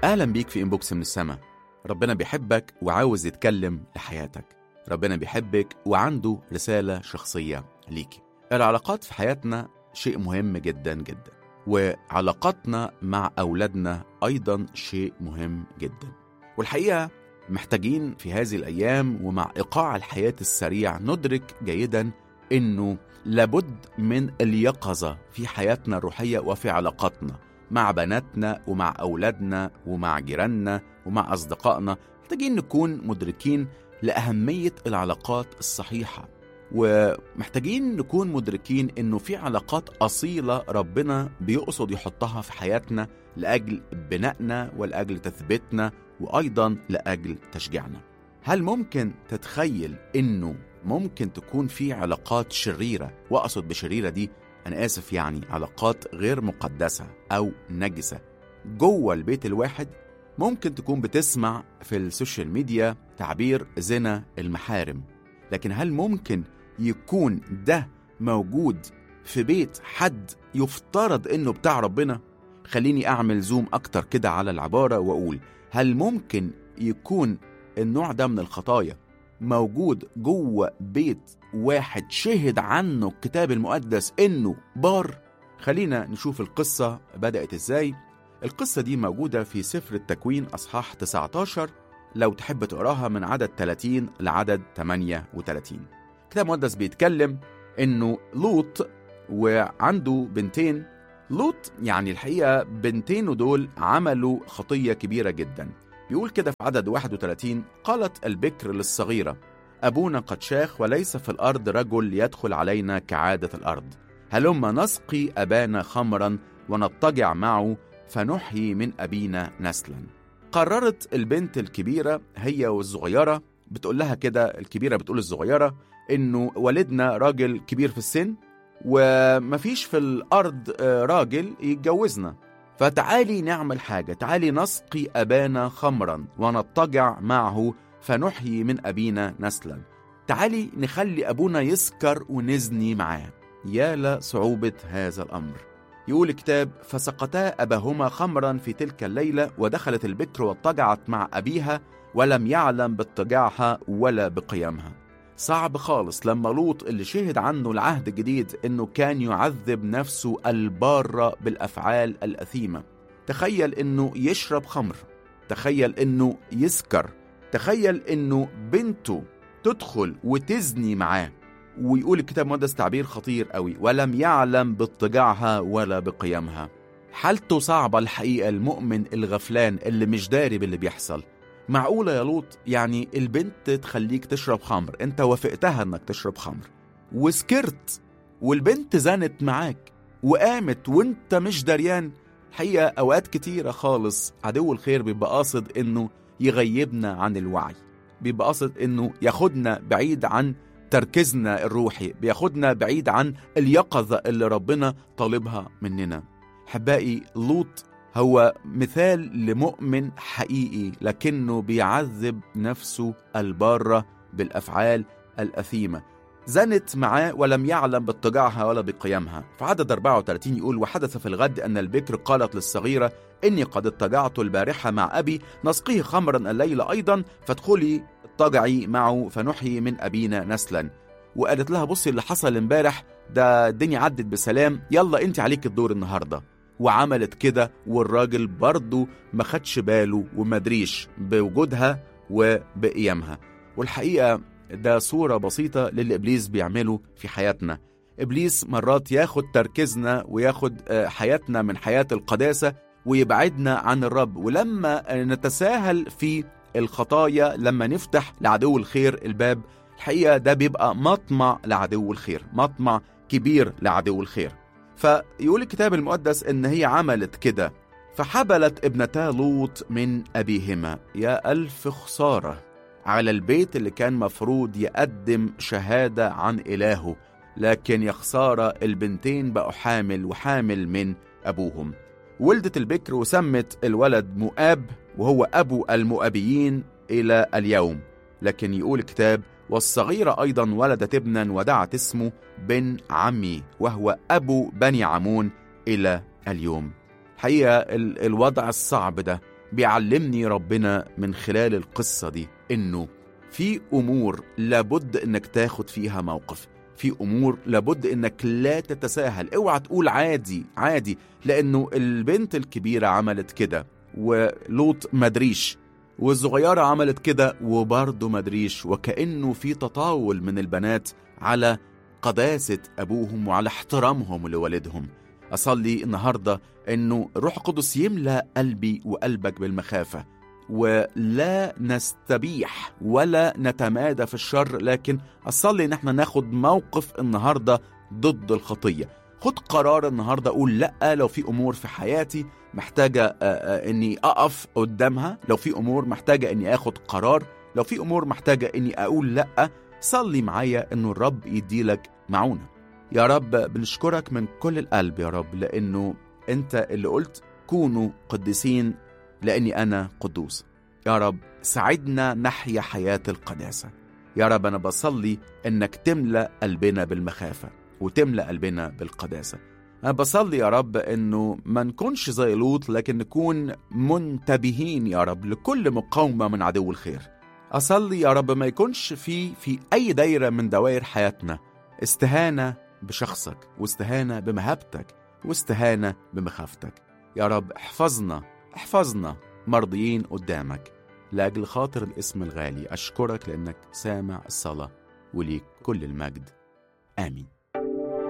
أهلا بيك في إنبوكس من السما ربنا بيحبك وعاوز يتكلم لحياتك ربنا بيحبك وعنده رسالة شخصية ليكي العلاقات في حياتنا شيء مهم جدا جدا وعلاقاتنا مع أولادنا أيضا شيء مهم جدا والحقيقة محتاجين في هذه الأيام ومع إيقاع الحياة السريع ندرك جيدا إنه لابد من اليقظة في حياتنا الروحية وفي علاقاتنا مع بناتنا ومع أولادنا ومع جيراننا ومع أصدقائنا محتاجين نكون مدركين لأهمية العلاقات الصحيحة ومحتاجين نكون مدركين انه في علاقات اصيله ربنا بيقصد يحطها في حياتنا لاجل بنائنا ولاجل تثبيتنا وايضا لاجل تشجيعنا. هل ممكن تتخيل انه ممكن تكون في علاقات شريره واقصد بشريره دي انا اسف يعني علاقات غير مقدسه او نجسه جوه البيت الواحد ممكن تكون بتسمع في السوشيال ميديا تعبير زنا المحارم لكن هل ممكن يكون ده موجود في بيت حد يفترض انه بتاع ربنا خليني اعمل زوم اكتر كده على العباره واقول هل ممكن يكون النوع ده من الخطايا موجود جوه بيت واحد شهد عنه الكتاب المقدس انه بار خلينا نشوف القصه بدات ازاي القصه دي موجوده في سفر التكوين اصحاح 19 لو تحب تقراها من عدد 30 لعدد 38 الكتاب المقدس بيتكلم انه لوط وعنده بنتين لوط يعني الحقيقه بنتينه دول عملوا خطيه كبيره جدا بيقول كده في عدد 31 قالت البكر للصغيره ابونا قد شاخ وليس في الارض رجل يدخل علينا كعاده الارض هلما نسقي ابانا خمرا ونضطجع معه فنحيي من ابينا نسلا قررت البنت الكبيره هي والصغيره بتقول لها كده الكبيره بتقول الصغيره انه والدنا راجل كبير في السن ومفيش في الارض راجل يتجوزنا فتعالي نعمل حاجه تعالي نسقي ابانا خمرا ونضطجع معه فنحيي من ابينا نسلا تعالي نخلي ابونا يسكر ونزني معاه يا لصعوبه هذا الامر يقول الكتاب فسقتا اباهما خمرا في تلك الليله ودخلت البكر واضطجعت مع ابيها ولم يعلم باضطجاعها ولا بقيامها صعب خالص لما لوط اللي شهد عنه العهد الجديد انه كان يعذب نفسه البارة بالافعال الاثيمة تخيل انه يشرب خمر تخيل انه يسكر تخيل انه بنته تدخل وتزني معاه ويقول الكتاب المقدس تعبير خطير قوي ولم يعلم باضطجاعها ولا بقيامها حالته صعبة الحقيقة المؤمن الغفلان اللي مش داري باللي بيحصل معقولة يا لوط يعني البنت تخليك تشرب خمر انت وافقتها انك تشرب خمر وسكرت والبنت زنت معاك وقامت وانت مش دريان الحقيقة أوقات كتيرة خالص عدو الخير بيبقى قاصد إنه يغيبنا عن الوعي بيبقى قاصد إنه ياخدنا بعيد عن تركيزنا الروحي بياخدنا بعيد عن اليقظة اللي ربنا طالبها مننا حبائي لوط هو مثال لمؤمن حقيقي لكنه بيعذب نفسه البارة بالأفعال الأثيمة زنت معاه ولم يعلم باضطجاعها ولا بقيامها في عدد 34 يقول وحدث في الغد أن البكر قالت للصغيرة إني قد اضطجعت البارحة مع أبي نسقيه خمرا الليلة أيضا فادخلي اضطجعي معه فنحيي من أبينا نسلا وقالت لها بصي اللي حصل امبارح ده الدنيا عدت بسلام يلا انت عليك الدور النهارده وعملت كده والراجل برضه ما خدش باله ومدريش بوجودها وبقيامها والحقيقة ده صورة بسيطة للي إبليس بيعمله في حياتنا إبليس مرات ياخد تركيزنا وياخد حياتنا من حياة القداسة ويبعدنا عن الرب ولما نتساهل في الخطايا لما نفتح لعدو الخير الباب الحقيقة ده بيبقى مطمع لعدو الخير مطمع كبير لعدو الخير فيقول الكتاب المقدس ان هي عملت كده فحبلت ابنتا لوط من ابيهما يا الف خساره على البيت اللي كان مفروض يقدم شهاده عن الهه لكن يا خساره البنتين بقوا حامل وحامل من ابوهم ولدت البكر وسمت الولد مؤاب وهو ابو المؤابيين الى اليوم لكن يقول الكتاب والصغيرة أيضا ولدت ابنا ودعت اسمه بن عمي وهو أبو بني عمون إلى اليوم حقيقة الوضع الصعب ده بيعلمني ربنا من خلال القصة دي إنه في أمور لابد إنك تاخد فيها موقف في أمور لابد إنك لا تتساهل اوعى تقول عادي عادي لأنه البنت الكبيرة عملت كده ولوط مدريش والصغيرة عملت كده وبرضه مدريش وكأنه في تطاول من البنات على قداسة أبوهم وعلى احترامهم لوالدهم أصلي النهاردة أنه روح القدس يملأ قلبي وقلبك بالمخافة ولا نستبيح ولا نتمادى في الشر لكن أصلي أن احنا ناخد موقف النهاردة ضد الخطية خد قرار النهاردة أقول لأ لو في أمور في حياتي محتاجة آه، آه، أني أقف قدامها لو في أمور محتاجة أني أخد قرار لو في أمور محتاجة أني أقول لأ صلي معايا أنه الرب يديلك معونة يا رب بنشكرك من كل القلب يا رب لأنه أنت اللي قلت كونوا قديسين لأني أنا قدوس يا رب ساعدنا نحيا حياة القداسة يا رب أنا بصلي إنك تملأ قلبنا بالمخافة وتملأ قلبنا بالقداسة أنا بصلي يا رب إنه ما نكونش زي لوط لكن نكون منتبهين يا رب لكل مقاومة من عدو الخير أصلي يا رب ما يكونش في في أي دايرة من دوائر حياتنا استهانة بشخصك واستهانة بمهابتك واستهانة بمخافتك يا رب احفظنا احفظنا مرضيين قدامك لأجل خاطر الاسم الغالي أشكرك لأنك سامع الصلاة وليك كل المجد آمين